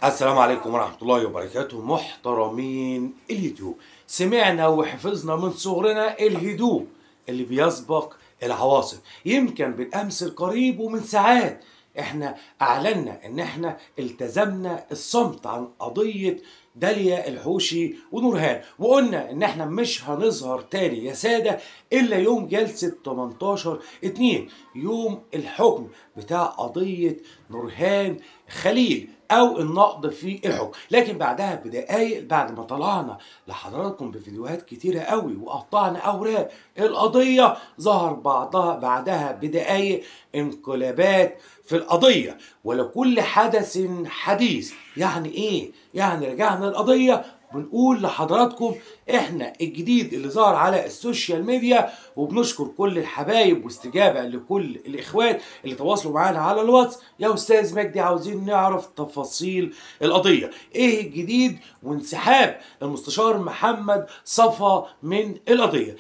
السلام عليكم ورحمة الله وبركاته محترمين اليوتيوب سمعنا وحفظنا من صغرنا الهدوء اللي بيسبق العواصف يمكن بالأمس القريب ومن ساعات احنا اعلنا ان احنا التزمنا الصمت عن قضية داليا الحوشي ونورهان وقلنا ان احنا مش هنظهر تاني يا سادة الا يوم جلسة 18 2 يوم الحكم بتاع قضية نورهان خليل او النقد في الحكم لكن بعدها بدقايق بعد ما طلعنا لحضراتكم بفيديوهات كتيرة قوي وقطعنا اوراق القضية ظهر بعضها بعدها بدقايق انقلابات في القضية ولكل حدث حديث يعني ايه يعني رجعنا القضية بنقول لحضراتكم احنا الجديد اللي ظهر على السوشيال ميديا وبنشكر كل الحبايب واستجابه لكل الاخوات اللي تواصلوا معانا على الواتس يا استاذ مجدي عاوزين نعرف تفاصيل القضيه ايه الجديد وانسحاب المستشار محمد صفا من القضيه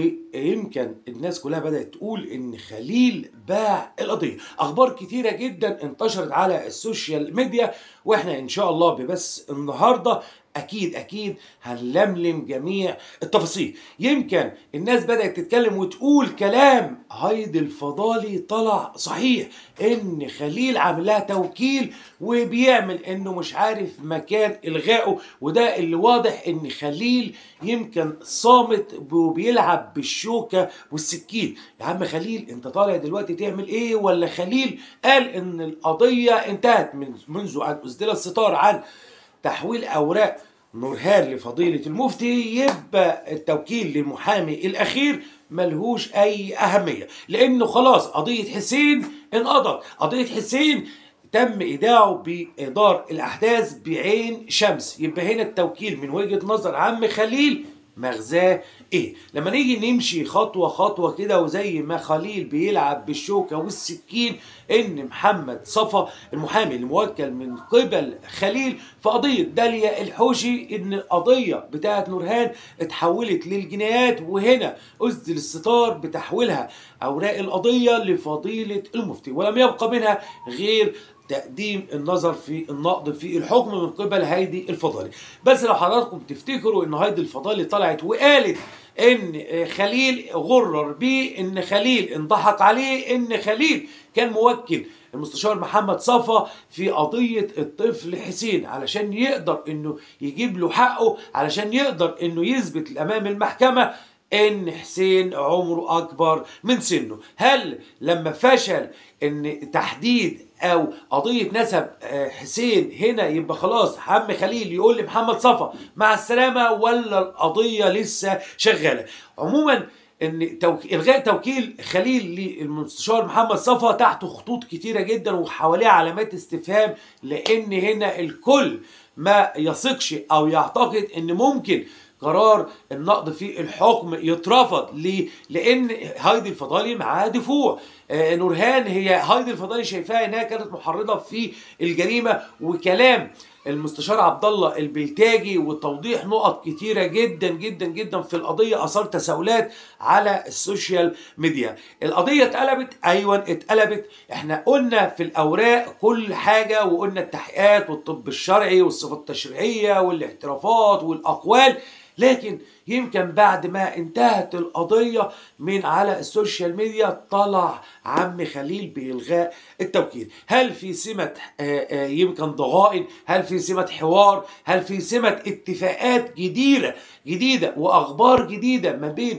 ويمكن الناس كلها بدات تقول ان خليل باع القضيه اخبار كتيره جدا انتشرت على السوشيال ميديا واحنا ان شاء الله ببث النهارده اكيد اكيد هنلملم جميع التفاصيل يمكن الناس بدات تتكلم وتقول كلام هايدي الفضالي طلع صحيح ان خليل عامل لها توكيل وبيعمل انه مش عارف مكان الغائه وده اللي واضح ان خليل يمكن صامت وبيلعب بالشوكه والسكين يا عم خليل انت طالع دلوقتي تعمل ايه ولا خليل قال ان القضيه انتهت من منذ ان اسدل الستار عن تحويل اوراق نورهان لفضيلة المفتي يبقى التوكيل للمحامي الأخير ملهوش أي أهمية لأنه خلاص قضية حسين انقضت قضية حسين تم إيداعه بإدار الأحداث بعين شمس يبقى هنا التوكيل من وجهة نظر عم خليل مغزاه ايه لما نيجي نمشي خطوة خطوة كده وزي ما خليل بيلعب بالشوكة والسكين ان محمد صفا المحامي الموكل من قبل خليل في قضية داليا الحوشي ان القضية بتاعت نورهان اتحولت للجنايات وهنا اسدل الستار بتحويلها اوراق القضية لفضيلة المفتي ولم يبقى منها غير تقديم النظر في النقد في الحكم من قبل هايدي الفضالي بس لو حضراتكم تفتكروا ان هايدي الفضالي طلعت وقالت ان خليل غرر بيه ان خليل انضحك عليه ان خليل كان موكل المستشار محمد صفا في قضية الطفل حسين علشان يقدر انه يجيب له حقه علشان يقدر انه يثبت امام المحكمة ان حسين عمره اكبر من سنه هل لما فشل ان تحديد او قضيه نسب حسين هنا يبقى خلاص عم خليل يقول لمحمد صفا مع السلامه ولا القضيه لسه شغاله عموما ان توك... الغاء توكيل خليل للمستشار محمد صفا تحته خطوط كتيره جدا وحواليها علامات استفهام لان هنا الكل ما يثقش او يعتقد ان ممكن قرار النقد في الحكم يترفض ليه؟ لان هايدي الفضالي معاها دفوع آه نورهان هي هايدي الفضالي شايفاها انها كانت محرضه في الجريمه وكلام المستشار عبد الله البلتاجي وتوضيح نقط كتيره جدا جدا جدا في القضيه اثار تساؤلات على السوشيال ميديا القضيه اتقلبت ايوه اتقلبت احنا قلنا في الاوراق كل حاجه وقلنا التحقيقات والطب الشرعي والصفات التشريعيه والاعترافات والاقوال لكن يمكن بعد ما انتهت القضية من على السوشيال ميديا طلع عم خليل بإلغاء التوكيل هل في سمة يمكن ضغائن هل في سمة حوار هل في سمة اتفاقات جديدة جديدة وأخبار جديدة ما بين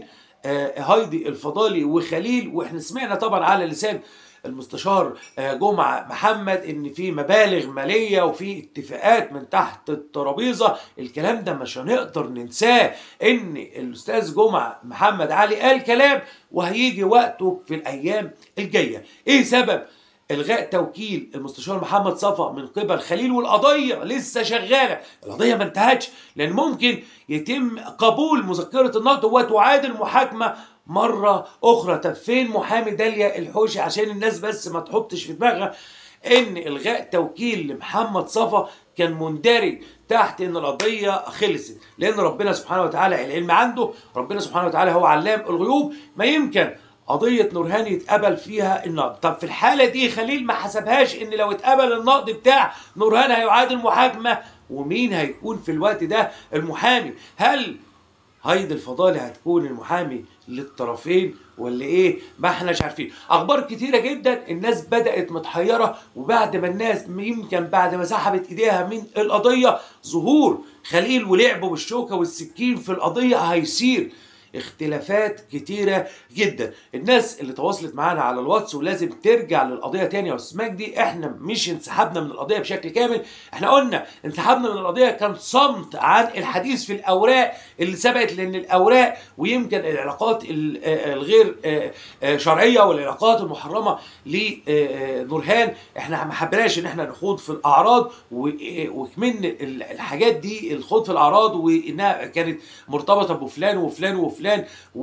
هايدي الفضالي وخليل واحنا سمعنا طبعا على لسان المستشار جمعة محمد ان في مبالغ مالية وفي اتفاقات من تحت الترابيزة الكلام ده مش هنقدر ننساه ان الاستاذ جمعة محمد علي قال كلام وهيجي وقته في الايام الجاية ايه سبب الغاء توكيل المستشار محمد صفا من قبل خليل والقضيه لسه شغاله القضيه ما انتهتش لان ممكن يتم قبول مذكره النقد وتعاد المحاكمه مرة أخرى طب فين محامي داليا الحوشي عشان الناس بس ما تحطش في دماغها إن إلغاء توكيل لمحمد صفا كان مندرج تحت ان القضيه خلصت لان ربنا سبحانه وتعالى العلم عنده ربنا سبحانه وتعالى هو علام الغيوب ما يمكن قضيه نورهان يتقبل فيها النقد طب في الحاله دي خليل ما حسبهاش ان لو اتقبل النقد بتاع نورهان هيعاد المحاكمه ومين هيكون في الوقت ده المحامي هل هيدي الفضالي هتكون المحامي للطرفين ولا ايه ما احناش عارفين اخبار كتيره جدا الناس بدات متحيره وبعد ما الناس يمكن بعد ما سحبت ايديها من القضيه ظهور خليل ولعبه بالشوكه والسكين في القضيه هيصير اختلافات كتيرة جدا الناس اللي تواصلت معانا على الواتس ولازم ترجع للقضية تاني يا استاذ مجدي احنا مش انسحبنا من القضية بشكل كامل احنا قلنا انسحبنا من القضية كان صمت عن الحديث في الاوراق اللي سبقت لان الاوراق ويمكن العلاقات ال- آه، الغير آه، آه، شرعية والعلاقات المحرمة لنورهان احنا ما حبناش ان احنا نخوض في الاعراض و- آه، وكمان ال- الحاجات دي الخوض في الاعراض وانها كانت مرتبطه بفلان وفلان وفلان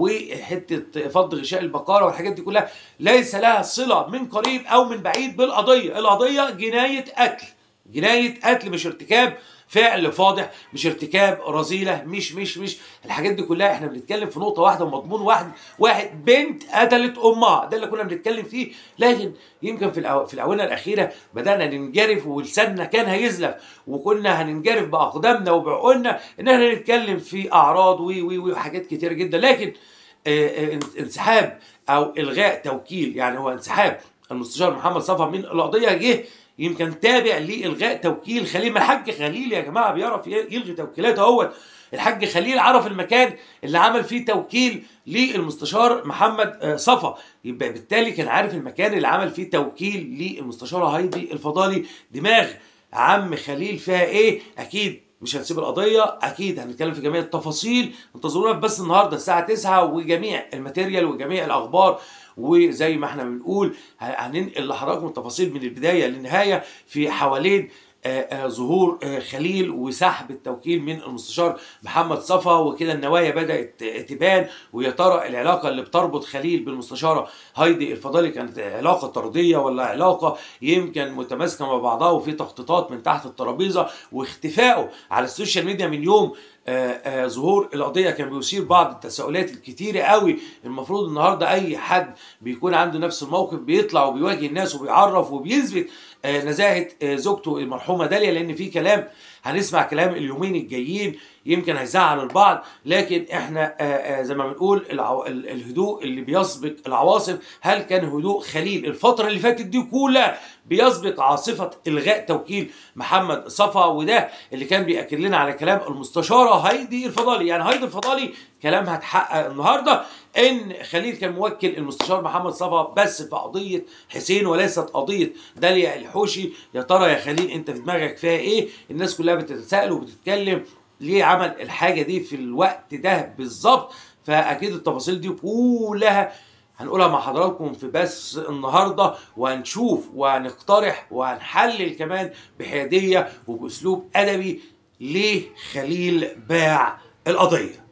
وحته فض غشاء البقره والحاجات دي كلها ليس لها صله من قريب او من بعيد بالقضيه، القضيه جنايه قتل جنايه قتل مش ارتكاب فعل فاضح مش ارتكاب رذيله مش مش مش الحاجات دي كلها احنا بنتكلم في نقطه واحده ومضمون واحد واحد بنت قتلت امها ده اللي كنا بنتكلم فيه لكن يمكن في الأو... في الاونه الاخيره بدانا ننجرف ولساننا كان هيزلف وكنا هننجرف باقدامنا وبعقولنا ان احنا نتكلم في اعراض و و وحاجات كتيره جدا لكن آه، آه، انسحاب او الغاء توكيل يعني هو انسحاب المستشار محمد صفا من القضيه جه يمكن تابع لالغاء توكيل خليل ما الحاج خليل يا جماعه بيعرف يلغي توكيلات اهوت الحاج خليل عرف المكان اللي عمل فيه توكيل للمستشار محمد آه، صفا يبقى بالتالي كان عارف المكان اللي عمل فيه توكيل للمستشاره هايدي الفضالي دماغ عم خليل فيها ايه اكيد مش هنسيب القضيه اكيد هنتكلم في جميع التفاصيل انتظرونا بس النهارده الساعه 9 وجميع الماتيريال وجميع الاخبار وزي ما احنا بنقول ه- هننقل لحضراتكم التفاصيل من البدايه للنهايه في حوالين آه، آه، ظهور آه، خليل وسحب التوكيل من المستشار محمد صفا وكده النوايا بدات تبان ويا ترى العلاقه اللي بتربط خليل بالمستشاره هايدي الفضالي كانت علاقه طرديه ولا علاقه يمكن متماسكه مع بعضها وفي تخطيطات من تحت الترابيزه واختفائه على السوشيال ميديا من يوم آه، آه، ظهور القضيه كان بيثير بعض التساؤلات الكتيره قوي المفروض النهارده اي حد بيكون عنده نفس الموقف بيطلع وبيواجه الناس وبيعرف وبيثبت آه، نزاهه آه، زوجته المرحومه داليا لان في كلام هنسمع كلام اليومين الجايين يمكن هيزعل البعض لكن احنا آه، آه، زي ما بنقول العو... ال- الهدوء اللي بيسبق العواصف هل كان هدوء خليل الفتره اللي فاتت دي كلها بيسبق عاصفه الغاء توكيل محمد صفا وده اللي كان بياكد لنا على كلام المستشاره هايدي الفضالي يعني هايدي الفضالي كلامها اتحقق النهارده ان خليل كان موكل المستشار محمد صفا بس في قضيه حسين وليست قضيه داليا الحوشي يا ترى يا خليل انت في دماغك فيها ايه الناس كلها بتتساءل وبتتكلم ليه عمل الحاجه دي في الوقت ده بالظبط فاكيد التفاصيل دي كلها هنقولها مع حضراتكم في بث النهارده وهنشوف وهنقترح وهنحلل كمان بحياديه وباسلوب ادبي ليه خليل باع القضيه